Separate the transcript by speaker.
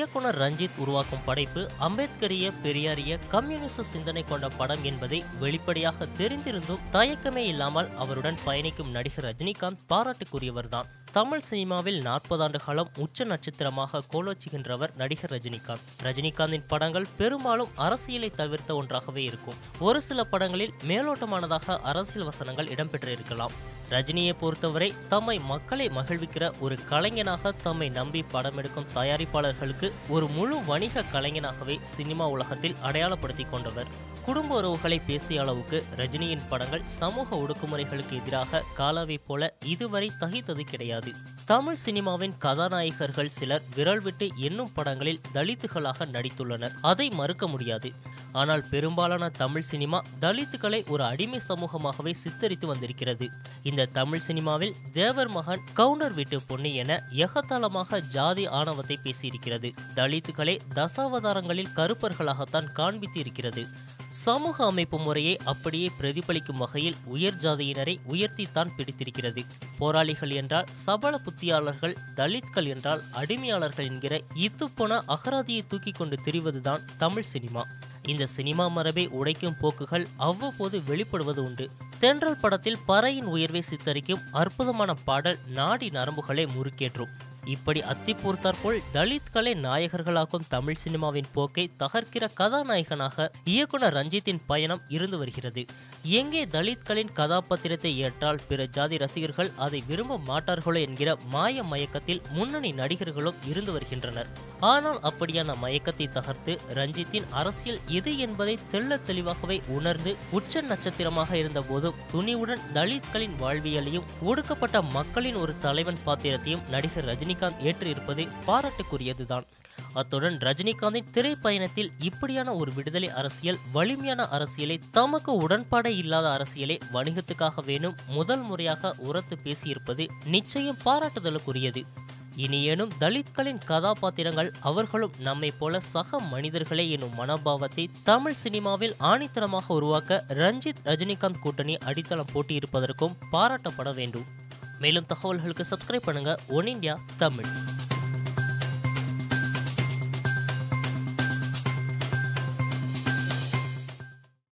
Speaker 1: இயக்குனர் ரஞ்சித் உருவாக்கும் படைப்பு அம்பேத்கரிய பெரியாரிய கம்யூனிச சிந்தனை கொண்ட படம் என்பதை வெளிப்படையாக தெரிந்திருந்தும் தயக்கமே இல்லாமல் அவருடன் பயணிக்கும் நடிகர் ரஜினிகாந்த் பாராட்டுக்குரியவர்தான் தமிழ் சினிமாவில் நாற்பது ஆண்டு காலம் உச்ச நட்சத்திரமாக கோலோச்சுகின்றவர் நடிகர் ரஜினிகாந்த் ரஜினிகாந்தின் படங்கள் பெரும்பாலும் அரசியலை தவிர்த்த ஒன்றாகவே இருக்கும் ஒரு சில படங்களில் மேலோட்டமானதாக அரசியல் வசனங்கள் இடம்பெற்றிருக்கலாம் ரஜினியை பொறுத்தவரை தம்மை மக்களை மகிழ்விக்கிற ஒரு கலைஞனாக தம்மை நம்பி படம் எடுக்கும் தயாரிப்பாளர்களுக்கு ஒரு முழு வணிக கலைஞனாகவே சினிமா உலகத்தில் அடையாளப்படுத்திக் கொண்டவர் குடும்ப உறவுகளை பேசிய அளவுக்கு ரஜினியின் படங்கள் சமூக ஒடுக்குமுறைகளுக்கு எதிராக காலாவை போல இதுவரை தகித்தது கிடையாது தமிழ் சினிமாவின் கதாநாயகர்கள் சிலர் விரல் விட்டு எண்ணும் படங்களில் தலித்துகளாக நடித்துள்ளனர் அதை மறுக்க முடியாது ஆனால் பெரும்பாலான தமிழ் சினிமா தலித்துகளை ஒரு அடிமை சமூகமாகவே சித்தரித்து வந்திருக்கிறது இந்த தமிழ் சினிமாவில் தேவர் மகன் கவுண்டர் வீட்டு பொண்ணு என எகத்தாளமாக ஜாதி ஆணவத்தை பேசியிருக்கிறது தலித்துகளை தசாவதாரங்களில் கருப்பர்களாகத்தான் காண்பித்து இருக்கிறது சமூக அமைப்பு முறையை அப்படியே பிரதிபலிக்கும் வகையில் உயர் ஜாதியினரை உயர்த்தித்தான் பிடித்திருக்கிறது போராளிகள் என்றால் சபல புத்தியாளர்கள் தலித்கள் என்றால் அடிமையாளர்கள் என்கிற இத்துப்போன அகராதியை தூக்கி கொண்டு திரிவதுதான் தமிழ் சினிமா இந்த சினிமா மரபை உடைக்கும் போக்குகள் அவ்வப்போது வெளிப்படுவது உண்டு தென்றல் படத்தில் பறையின் உயர்வை சித்தரிக்கும் அற்புதமான பாடல் நாடி நரம்புகளை முறுக்கேற்றும் இப்படி அத்திப்பூர்த்தாற்போல் தலித்களை நாயகர்களாக்கும் தமிழ் சினிமாவின் போக்கை தகர்க்கிற கதாநாயகனாக இயக்குனர் ரஞ்சித்தின் பயணம் இருந்து வருகிறது எங்கே தலித்களின் கதாபாத்திரத்தை ஏற்றால் பிற ஜாதி ரசிகர்கள் அதை விரும்ப மாட்டார்களோ என்கிற மாய மயக்கத்தில் முன்னணி நடிகர்களும் இருந்து வருகின்றனர் ஆனால் அப்படியான மயக்கத்தை தகர்த்து ரஞ்சித்தின் அரசியல் எது என்பதை தெள்ள தெளிவாகவே உணர்ந்து உச்ச நட்சத்திரமாக இருந்த போதும் துணிவுடன் தலித்களின் வாழ்வியலையும் ஒடுக்கப்பட்ட மக்களின் ஒரு தலைவன் பாத்திரத்தையும் நடிகர் ரஜினிகாந்த் ஏற்று இருப்பது பாராட்டுக்குரியதுதான் அத்துடன் ரஜினிகாந்தின் திரைப்பயணத்தில் இப்படியான ஒரு விடுதலை அரசியல் வலிமையான அரசியலை தமக்கு உடன்பாடே இல்லாத அரசியலை வணிகத்துக்காக வேணும் முதல் முறையாக உரத்து பேசியிருப்பது நிச்சயம் பாராட்டுதலுக்குரியது இனியேனும் தலித்களின் கதாபாத்திரங்கள் அவர்களும் நம்மை போல சக மனிதர்களே எனும் மனோபாவத்தை தமிழ் சினிமாவில் ஆணித்தனமாக உருவாக்க ரஞ்சித் ரஜினிகாந்த் கூட்டணி அடித்தளம் போட்டியிருப்பதற்கும் பாராட்டப்பட வேண்டும் மேலும் தகவல்களுக்கு சப்ஸ்கிரைப் பண்ணுங்க ஒன் இந்தியா தமிழ்